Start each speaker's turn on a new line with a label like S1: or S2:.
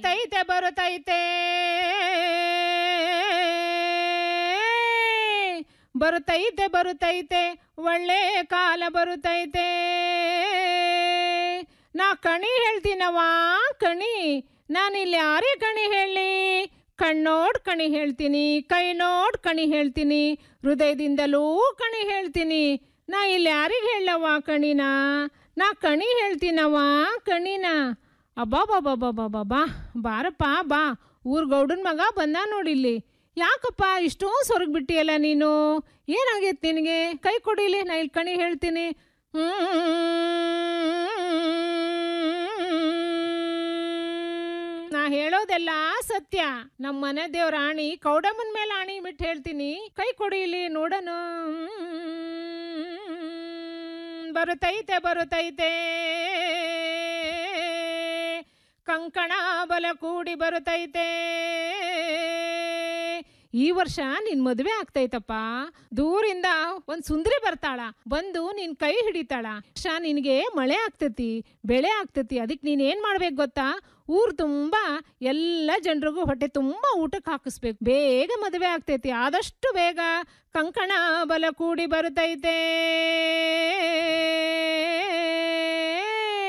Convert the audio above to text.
S1: ತೈತೆ ಬರುತ್ತೈತೆ ಬರುತ್ತೈತೆ ಬರುತ್ತೈತೆ ಒಳ್ಳೆ ಕಾಲ ಬರುತ್ತೈತೆ ನಾ ಕಣಿ ಹೇಳ್ತೀನವ ಕಣಿ ನಾನಿಲ್ಲಿ ಯಾರೇ ಕಣಿ ಹೇಳಿ ಕಣ್ಣೋಡ್ ಕಣಿ ಹೇಳ್ತೀನಿ ಕೈ ನೋಡ್ ಕಣಿ ಹೇಳ್ತೀನಿ ಹೃದಯದಿಂದಲೂ ಕಣಿ ಹೇಳ್ತೀನಿ ನಾ ಇಲ್ಲಿ ಯಾರಿಗೆ ಹೇಳವ ಕಣಿನ ನಾ ಕಣಿ ಹೇಳ್ತೀನವ ಕಣಿನ ಅಬ್ಬಾಬಾಬಾಬಾಬಾಬಾ ಬಾರಪ್ಪ ಬಾ ಊರ್ ಗೌಡನ ಮಗ ಬಂದ ನೋಡಿಲ್ಲಿ ಯಾಕಪ್ಪ ಇಷ್ಟೊಂದು ಸೊರಗ್ ಬಿಟ್ಟಿಯಲ್ಲ ನೀನು ಏನಾಗೈತೆ ನಿನಗೆ ಕೈ ಕೊಡಿಲಿ ನಾ ಇಲ್ಲಿ ಕಣಿ ಹೇಳ್ತೀನಿ ನಾ ಹೇಳೋದೆಲ್ಲ ಸತ್ಯ ನಮ್ಮ ಮನೆ ದೇವ್ರ ಆಣಿ ಕೌಡಮ್ಮನ ಮೇಲೆ ಆಣಿ ಬಿಟ್ಟು ಹೇಳ್ತೀನಿ ಕೈ ಕೊಡಿಲಿ ನೋಡನು ಬರುತ್ತೈತೆ ಬರುತ್ತೈತೆ ಕಂಕಣ ಬಲ ಕೂಡಿ ಬರುತ್ತೈತೆ ಈ ವರ್ಷ ನಿನ್ ಮದುವೆ ಆಗ್ತೈತಪ್ಪ ದೂರಿಂದ ಒಂದ್ ಸುಂದರಿ ಬರ್ತಾಳ ಬಂದು ನಿನ್ ಕೈ ಹಿಡಿತಾಳ ವರ್ಷ ನಿನ್ಗೆ ಮಳೆ ಆಗ್ತೈತಿ ಬೆಳೆ ಆಗ್ತೈತಿ ಅದಕ್ಕೆ ನೀನ್ ಏನ್ ಮಾಡ್ಬೇಕು ಗೊತ್ತಾ ಊರ್ ತುಂಬಾ ಎಲ್ಲ ಜನರಿಗೂ ಹೊಟ್ಟೆ ತುಂಬಾ ಊಟಕ್ಕೆ ಹಾಕಿಸ್ಬೇಕು ಬೇಗ ಮದುವೆ ಆಗ್ತೈತಿ ಆದಷ್ಟು ಬೇಗ ಕಂಕಣ ಬಲ ಕೂಡಿ ಬರುತ್ತೈತೆ